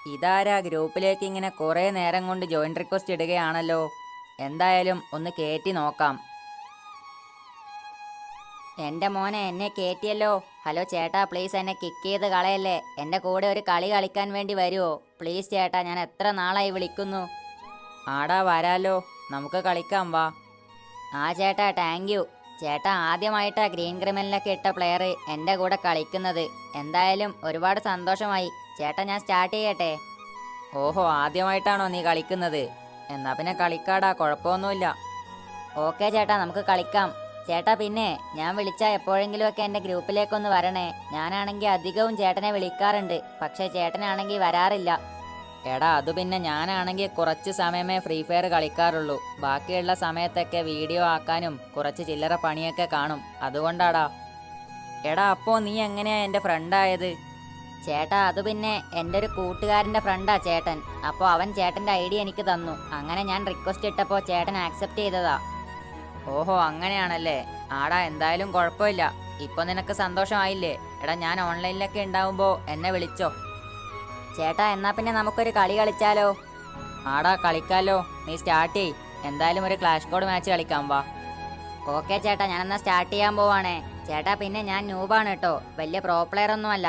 ഇതാരാ ഗ്രൂപ്പിലേക്ക് ഇങ്ങനെ കുറേ നേരം കൊണ്ട് ജോയിൻ റിക്വസ്റ്റ് ഇടുകയാണല്ലോ എന്തായാലും ഒന്ന് കയറ്റി നോക്കാം എൻ്റെ മോനെ എന്നെ കയറ്റിയല്ലോ ഹലോ ചേട്ടാ പ്ലീസ് എന്നെ കിക്ക് ചെയ്ത് കളയല്ലേ എൻ്റെ കൂടെ ഒരു കളി കളിക്കാൻ വേണ്ടി വരുമോ പ്ലീസ് ചേട്ടാ ഞാൻ എത്ര നാളായി വിളിക്കുന്നു ആടാ വരാലോ നമുക്ക് കളിക്കാം വാ ആ ചേട്ടാ താങ്ക് യു ചേട്ടാ ആദ്യമായിട്ടാ ഗ്രീൻ ക്രിമിനലൊക്കെ ഇട്ട പ്ലെയർ എൻ്റെ കൂടെ കളിക്കുന്നത് എന്തായാലും ഒരുപാട് സന്തോഷമായി ചേട്ടാ ഞാൻ സ്റ്റാർട്ട് ചെയ്യട്ടെ ഓഹോ ആദ്യമായിട്ടാണോ നീ കളിക്കുന്നത് എന്നാ പിന്നെ കളിക്കാടാ കുഴപ്പമൊന്നുമില്ല ഓക്കെ ചേട്ടാ നമുക്ക് കളിക്കാം ചേട്ടാ പിന്നെ ഞാൻ വിളിച്ചാൽ എപ്പോഴെങ്കിലുമൊക്കെ എൻ്റെ ഗ്രൂപ്പിലേക്കൊന്ന് വരണേ ഞാനാണെങ്കിൽ അധികവും ചേട്ടനെ വിളിക്കാറുണ്ട് പക്ഷേ ചേട്ടനാണെങ്കിൽ വരാറില്ല എടാ അത് പിന്നെ ഞാനാണെങ്കിൽ കുറച്ച് സമയമേ ഫ്രീ ഫയർ കളിക്കാറുള്ളൂ ബാക്കിയുള്ള സമയത്തൊക്കെ വീഡിയോ ആക്കാനും കുറച്ച് ചില്ലറ പണിയൊക്കെ കാണും അതുകൊണ്ടാടാ എടാ അപ്പോൾ നീ എങ്ങനെയാ എൻ്റെ ഫ്രണ്ടായത് ചേട്ടാ അത് പിന്നെ എൻ്റെ ഒരു കൂട്ടുകാരൻ്റെ ഫ്രണ്ടാ ചേട്ടൻ അപ്പോൾ അവൻ ചേട്ടൻ്റെ ഐ ഡി എനിക്ക് തന്നു അങ്ങനെ ഞാൻ റിക്വസ്റ്റ് ഇട്ടപ്പോൾ ചേട്ടൻ ആക്സെപ്റ്റ് ചെയ്തതാ ഓഹോ അങ്ങനെയാണല്ലേ ആടാ എന്തായാലും കുഴപ്പമില്ല ഇപ്പൊ നിനക്ക് സന്തോഷമായില്ലേ എടാ ഞാൻ ഓൺലൈനിലൊക്കെ ഉണ്ടാവുമ്പോൾ എന്നെ വിളിച്ചോ ചേട്ടാ എന്നാ പിന്നെ നമുക്കൊരു കളി കളിച്ചാലോ ആടാ കളിക്കാലോ നീ സ്റ്റാർട്ട് ചെയ് എന്തായാലും ഒരു ക്ലാഷ് കോഡ് മാച്ച് കളിക്കാം വാ ഓക്കെ ചേട്ടാ ഞാൻ എന്നാ സ്റ്റാർട്ട് ചെയ്യാൻ പോവാണേ ചേട്ടാ പിന്നെ ഞാൻ ന്യൂബാണ് കേട്ടോ വലിയ പ്രോ പ്ലെയർ ഒന്നുമല്ല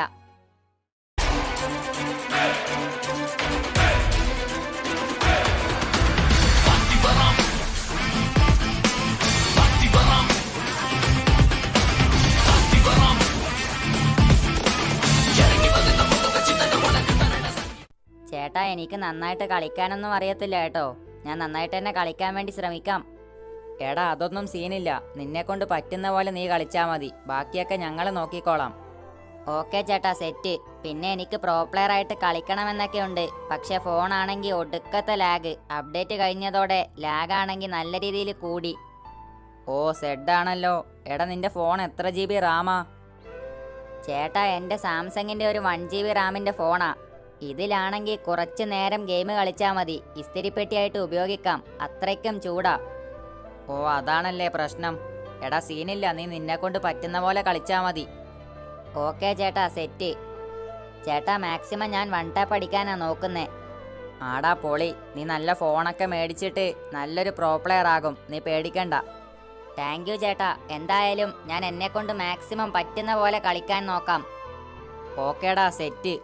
ചേട്ടാ എനിക്ക് നന്നായിട്ട് കളിക്കാനൊന്നും അറിയത്തില്ല കേട്ടോ ഞാൻ നന്നായിട്ട് തന്നെ കളിക്കാൻ വേണ്ടി ശ്രമിക്കാം എടാ അതൊന്നും സീനില്ല നിന്നെ കൊണ്ട് പറ്റുന്ന പോലെ നീ കളിച്ചാ മതി ബാക്കിയൊക്കെ ഞങ്ങൾ നോക്കിക്കോളാം ഓക്കെ ചേട്ടാ സെറ്റ് പിന്നെ എനിക്ക് പ്രോ പ്ലെയർ ആയിട്ട് കളിക്കണമെന്നൊക്കെ ഉണ്ട് പക്ഷെ ഫോണാണെങ്കിൽ ഒടുക്കത്തെ ലാഗ് അപ്ഡേറ്റ് കഴിഞ്ഞതോടെ ലാഗ് ആണെങ്കിൽ നല്ല രീതിയിൽ കൂടി ഓ സെഡ് ആണല്ലോ എടാ നിന്റെ ഫോൺ എത്ര ജി ബി റാമാ ചേട്ടാ എൻ്റെ സാംസങ്ങിൻ്റെ ഒരു വൺ ജി ബി റാമിൻ്റെ ഫോണാ ഇതിലാണെങ്കിൽ കുറച്ച് നേരം ഗെയിം കളിച്ചാൽ മതി ഇസ്തിരിപ്പെട്ടിയായിട്ട് ഉപയോഗിക്കാം അത്രയ്ക്കും ചൂടാ ഓ അതാണല്ലേ പ്രശ്നം എടാ സീനില്ല നീ നിന്നെ കൊണ്ട് പറ്റുന്ന പോലെ കളിച്ചാൽ മതി ഓക്കെ ചേട്ടാ സെറ്റ് ചേട്ടാ മാക്സിമം ഞാൻ വൺ ടാപ്പ് അടിക്കാനാ നോക്കുന്നേ ആടാ പൊളി നീ നല്ല ഫോണൊക്കെ മേടിച്ചിട്ട് നല്ലൊരു പ്രോ പ്ലെയർ ആകും നീ പേടിക്കണ്ട താങ്ക് യു ചേട്ടാ എന്തായാലും ഞാൻ എന്നെ കൊണ്ട് മാക്സിമം പറ്റുന്ന പോലെ കളിക്കാൻ നോക്കാം ഓക്കേടാ സെറ്റ്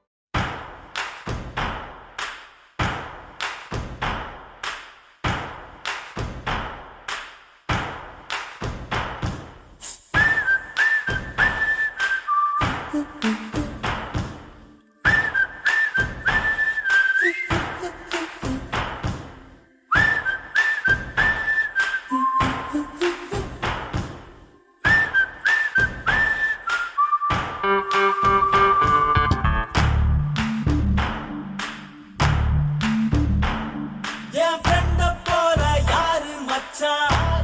என் ஃப்ரெண்ட போல யாரு மச்சான்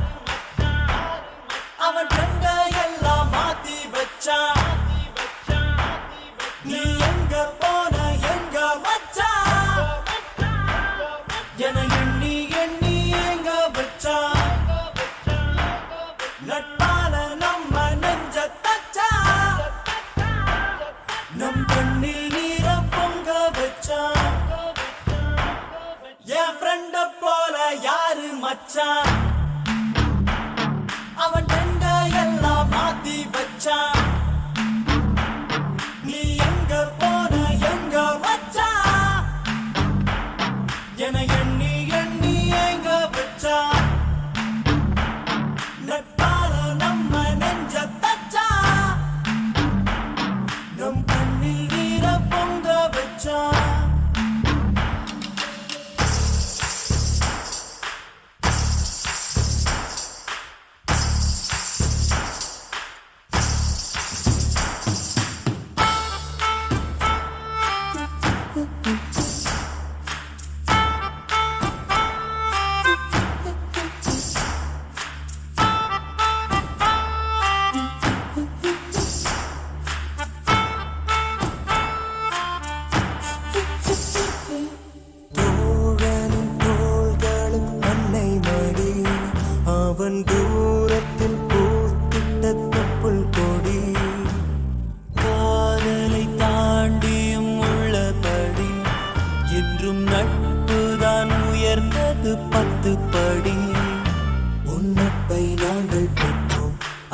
அவன் ஃப்ரெண்ட எல்லாம் மாத்தி வச்சான் நீ எங்க போன எங்க மச்சான் என எண்ணி எண்ணி எங்க வச்சான் நட்பால நம்ம நெஞ்ச தச்சான் நம் கண்ணில் நீர பொங்க வச்சான் என் ஃப்ரெண்ட போல யாரு மச்சான் அவன் ரெண்ட எல்லாம் மாத்தி வச்சான் நீ எங்க போன எங்க வச்சான் என எண்ணி எண்ணி எங்க வச்சான் நட்பால நம்ம நெஞ்ச தச்சான் நம் கண்ணில் நீர பொங்க வச்சான்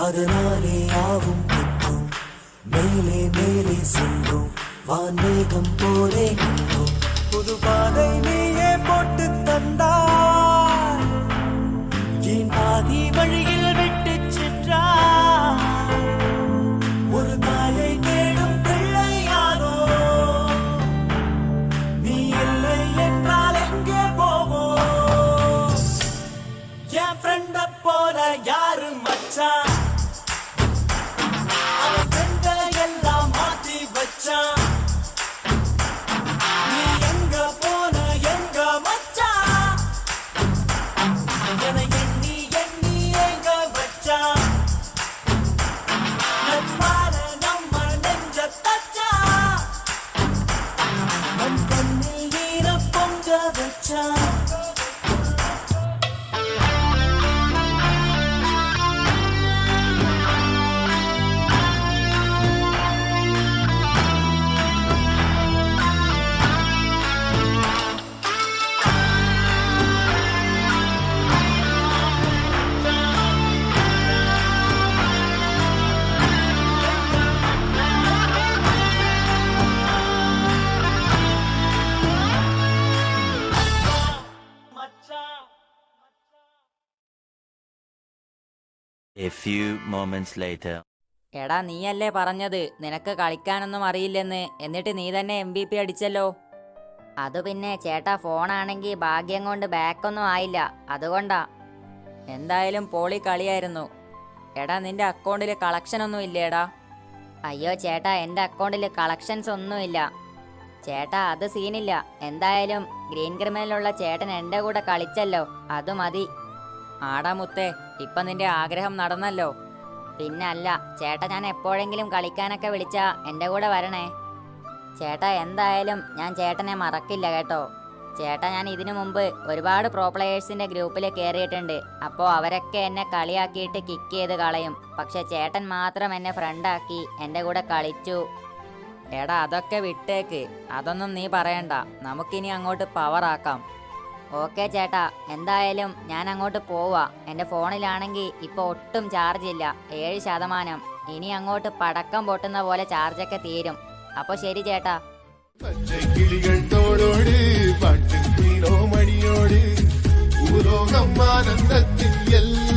அதனாலே யாவும் கிட்டும் மேலே மேலே சென்றோம் வான்மேகம் போலே நின்றோம் புது பாதை நீயே போட்டு தந்தாய் என் பாதி வழியில் விட்டு சென்றாய் ஒரு தாயை தேடும் பிள்ளையாரோ நீ இல்லை என்றால் எங்கே போவோம் என் ஃப்ரெண்ட போல யாரு மச்சான் அவன் ஃப்ரெண்ட எல்லாம் மாத்தி வச்சான் நீ எங்க போன எங்க மச்சான் என எண்ணி எண்ணி எங்க வச்சான் நட்பால நம்ம நெஞ்ச தச்சான் நம் கண்ணில் நீர பொங்க வச்சான் மச்சான் A few moments later. എടാ നീയല്ലേ പറഞ്ഞത് നിനക്ക് കളിക്കാനൊന്നും അറിയില്ലെന്ന് എന്നിട്ട് നീ തന്നെ എം ബി പി അടിച്ചല്ലോ അത് പിന്നെ ചേട്ടാ ഫോണാണെങ്കിൽ ഭാഗ്യം കൊണ്ട് ബാക്കൊന്നും ആയില്ല അതുകൊണ്ടാ എന്തായാലും പോളി കളിയായിരുന്നു എടാ നിന്റെ അക്കൗണ്ടിൽ കളക്ഷൻ ഒന്നും ഇല്ലേടാ അയ്യോ ചേട്ടാ എൻ്റെ അക്കൗണ്ടിൽ കളക്ഷൻസ് ഒന്നുമില്ല ചേട്ടാ അത് സീനില്ല എന്തായാലും ഗ്രീൻ ക്രിമിനലുള്ള ചേട്ടൻ എൻ്റെ കൂടെ കളിച്ചല്ലോ അത് മതി ആടാ മുത്തേ ഇപ്പൊ നിന്റെ ആഗ്രഹം നടന്നല്ലോ പിന്നല്ല ചേട്ടാ ഞാൻ എപ്പോഴെങ്കിലും കളിക്കാനൊക്കെ വിളിച്ചാ എൻ്റെ കൂടെ വരണേ ചേട്ടാ എന്തായാലും ഞാൻ ചേട്ടനെ മറക്കില്ല കേട്ടോ ചേട്ടാ ഞാൻ ഇതിനു മുമ്പ് ഒരുപാട് പ്രോ പ്ലെയേഴ്സിന്റെ ഗ്രൂപ്പിൽ കയറിയിട്ടുണ്ട് അപ്പോൾ അവരൊക്കെ എന്നെ കളിയാക്കിയിട്ട് കിക്ക് ചെയ്ത് കളയും പക്ഷെ ചേട്ടൻ മാത്രം എന്നെ ഫ്രണ്ടാക്കി എൻ്റെ കൂടെ കളിച്ചു എടാ അതൊക്കെ വിട്ടേക്ക് അതൊന്നും നീ പറയണ്ട നമുക്കിനി അങ്ങോട്ട് പവർ ആക്കാം ഓക്കെ ചേട്ടാ എന്തായാലും ഞാൻ അങ്ങോട്ട് പോവാ എൻ്റെ ഫോണിലാണെങ്കിൽ ഇപ്പോൾ ഒട്ടും ചാർജ് ഇല്ല ഏഴ് ശതമാനം ഇനി അങ്ങോട്ട് പടക്കം പൊട്ടുന്ന പോലെ ചാർജൊക്കെ തീരും അപ്പോൾ ശരി ചേട്ടാ പച്ചക്കിളികൾ തോളോട് പാട്ടും മണിയോട് ഭൂലോകം ആനന്ദത്തിൽ എല്ലാം